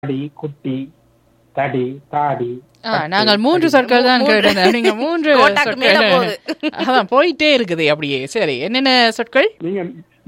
தாடி குட்டி தடி தாடி ஆ, நாங்கள் மூன்று சொற்கள் தான் கேட்டோம் நீங்க மூன்று கோட்டாக்கு மேல சொற்கள் போகுது. அதான் போயிட்டே இருக்குது அப்படியே சரி என்னென்ன சொற்கள் நீங்க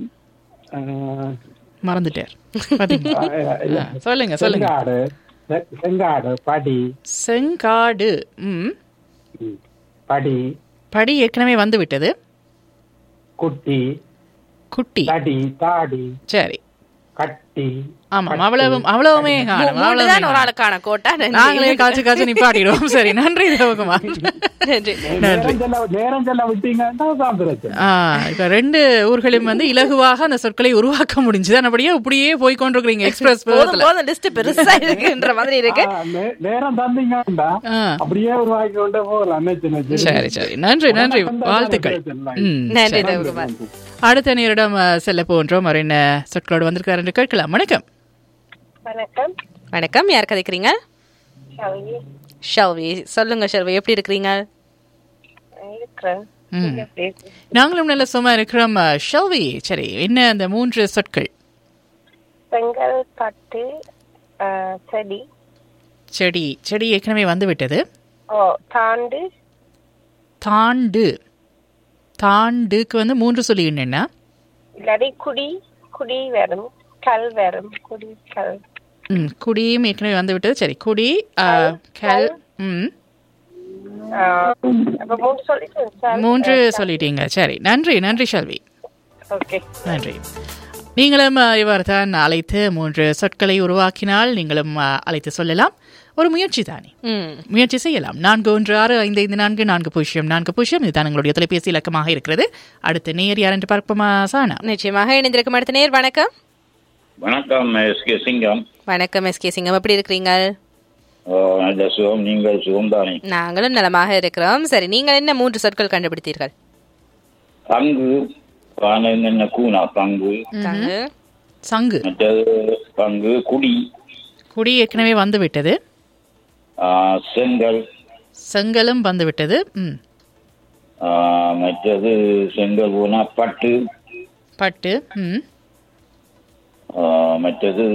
அஹ், மறந்துட்டார் பாத்தீங்களா அஹ், இல்ல. ஆ, சொல்லுங்க சொல்லுங்க செங்காடு செ- செங்காடு படி செங்காடு ம் ம், படி படி ஏற்கனவே வந்து விட்டது குட்டி குட்டி தடி தாடி சரி கட்டி ஆமாம் அவ்வளவு அவ்வளவுமே காணும் மூன்று அவ்வளவுமே தான் ஒரு காணும். ஆளுக்கான கோட்டா நன்றி. நாங்களே காய்ச்சி காய்ச்சி நிப்பாட்டிடுவோம் சரி நன்றி தேவகுமார் நன்றி நேரம் சொல்ல நேரம் சொல்ல விட்டீங்கன்னா தான் பிரச்சனை ஆ, இப்ப ரெண்டு ஊர்களும் வந்து இலகுவாக அந்த சொற்களை உருவாக்க முடிஞ்சுதான் அப்படியே இப்படியே போய் கொண்டிருக்கிறீங்க எக்ஸ்பிரஸ் போதும் வேகத்துல போதும் லிஸ்ட் பெருசா இருக்குன்ற மாதிரி இருக்கு ஆ, நே- நேரம் தந்தீங்கன்னா ஆ. அப்படியே உருவாக்கி கொண்டே போகலாம் நினைச்சு நினைச்சு சரி சரி நன்றி நன்றி வாழ்த்துக்கள் ம், நன்றி சரி. தேவகுமார் அடுத்த நேரிடம் அஹ், செல்ல போன்றோம் அவர் என்ன சொற்களோடு வந்திருக்காரு என்று கேட்கலாம் வணக்கம் வணக்கம் வணக்கம் யார் கதைக்கிறீங்க ஷல்வி ஷல்வி சொல்லுங்க ஷல்வி எப்படி இருக்கிறீங்க இருக்கிறேன் ம். நீங்க எப்படி இருக்கீங்க? நாங்களும் நல்ல சும்மா இருக்கிறோம் அஹ், ஷெல்வி சரி என்ன அந்த மூன்று சொற்கள் செங்கல் பட்டு ஆ, செடி செடி செடி ஏற்கனவே வந்து விட்டது ஓ தாண்டு தாண்டு தாண்டுக்கு வந்து மூன்று சொல்லி என்ன இல்லாட்டி குடி குடி வரும் கல் வரும் குடி கல் ம் குடியும் ஏற்கனவே வந்து விட்டது சரி குடி அஹ், கல் ம் ஆ, அப்ப மூணு சொல்லிட்டு சார் மூன்று சொல்லிட்டீங்க சரி நன்றி நன்றி ஷெல்வி ஓகே நன்றி நீங்களும் இவர் தான் அழைத்து மூன்று சொற்களை உருவாக்கினால் நீங்களும் அஹ், அழைத்து சொல்லலாம் ஒரு முயற்சி தானே ம் முயற்சி செய்யலாம் நான்கு ஒன்று ஆறு ஐந்து ஐந்து நான்கு நான்கு பூஜ்ஜியம் நான்கு பூஜ்ஜியம் இதுதான் எங்களுடைய தொலைபேசி இலக்கமாக இருக்கிறது அடுத்து நேர் யார் என்று பார்ப்போமா சானா நிச்சயமாக இணைந்திருக்கும் அடுத்த நேர் வணக்கம் வணக்கம் எஸ் கே சிங்கம் வணக்கம் எஸ் கே சிங்கம் எப்படி இருக்கிறீங்க ஓ, நல்ல சுகம் நீங்கள் சுகம்தானே நாங்களும் நலமாக இருக்கிறோம் சரி நீங்கள் என்ன மூன்று சொற்கள் கண்டுபிடித்தீர்கள் பங்கு பானை என்ன கூனா பங்கு தாங்க. சங்கு மற்றது பங்கு குடி குடி ஏற்கனவே வந்து விட்டது ஆ, செங்கல் செங்கலும் வந்து விட்டது ம் ஆ, மற்றது செங்கல் போனா பட்டு பட்டு ம் ஆ, மற்றது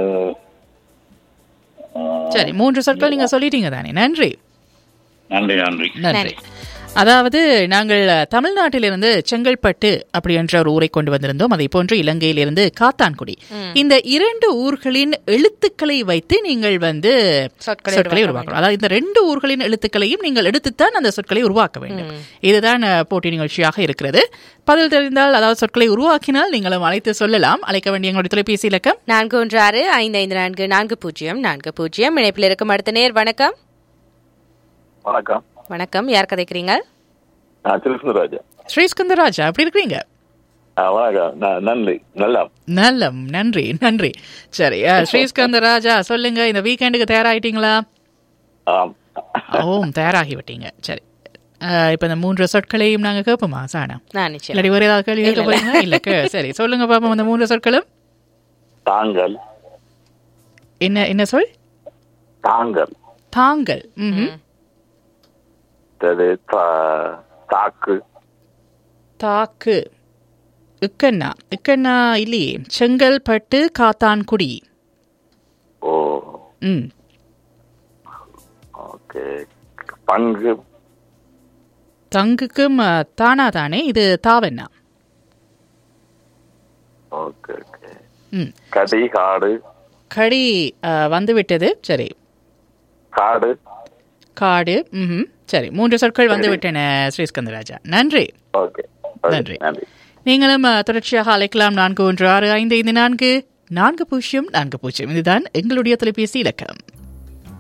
ஆ, சரி மூன்று சொற்கள் நீங்க சொல்லிட்டீங்க தானே நன்றி நன்றி நன்றி நன்றி அதாவது நாங்கள் தமிழ்நாட்டிலிருந்து செங்கல்பட்டு அப்படி என்ற ஒரு ஊரை கொண்டு வந்திருந்தோம் அதே போன்று இலங்கையிலிருந்து காத்தான்குடி இந்த இரண்டு ஊர்களின் எழுத்துக்களை வைத்து நீங்கள் வந்து சொற்களை சொற்களை உருவாக்கணும் அதாவது இந்த ரெண்டு ஊர்களின் எழுத்துக்களையும் நீங்கள் எடுத்துத்தான் அந்த சொற்களை உருவாக்க வேண்டும் இதுதான் அஹ், போட்டி நிகழ்ச்சியாக இருக்கிறது பதில் தெரிந்தால் அதாவது சொற்களை உருவாக்கினால் நீங்களும் அழைத்து சொல்லலாம் அழைக்க வேண்டிய எங்களுடைய தொலைபேசி இலக்கம் நான்கு ஒன்று ஆறு ஐந்து ஐந்து நான்கு நான்கு பூஜ்ஜியம் நான்கு பூஜ்ஜியம் இணைப்பில் இருக்கும் அடுத்த நேர் வணக்கம் வணக்கம் வணக்கம் யார் கதைக்கிறீங்க நான் திருசுந்தராஜா ஸ்ரீஸ்கந்தராஜா அப்படி இருக்கிறீங்க ஆ, வணக்கம் நான் நன்றி நல்லா நல்லம் நன்றி நன்றி சரி அஹ், ஸ்ரீஸ்கந்தராஜா சொல்லுங்க இந்த வீக்கெண்டுக்கு தயாராகிட்டீங்களா ஆம் ஓம் தயாராகி விட்டீங்க சரி அஹ், இப்ப இந்த மூன்று சொற்களையும் நாங்க கேட்போமா சாணம் நான் நிச்சயம் இல்லாட்டி வேற ஏதாவது கேள்வி கேட்க போறீங்களா இல்ல கே- சரி சொல்லுங்க பாப்போம் இந்த மூன்று சொற்களும் தாங்கல் என்ன என்ன சொல் தாங்கல் தாங்கள் ம்ஹும். அது தா- தாக்கு தாக்கு இக்கண்ணா இக்கண்ணா இல்லையே செங்கல்பட்டு காத்தான்குடி ஓ ம் ஓகே பங்கு தங்குக்கும் அஹ், தானா தானே இது தாவண்ணா ஓகே ஓகே ம் கடி காடு கடி அஹ், வந்து விட்டது சரி காடு காடு ம் சரி மூன்று சொற்கள் வந்து விட்டன ஸ்ரீஸ்கந்தராஜா நன்றி ஓகே ஓகே, நன்றி. நன்றி நீங்களும் அஹ், தொடர்ச்சியாக அழைக்கலாம் நான்கு ஒன்று ஆறு ஐந்து ஐந்து நான்கு நான்கு பூஜ்ஜியம் நான்கு பூஜ்ஜியம் இதுதான் எங்களுடைய தொலைபேசி இலக்கம்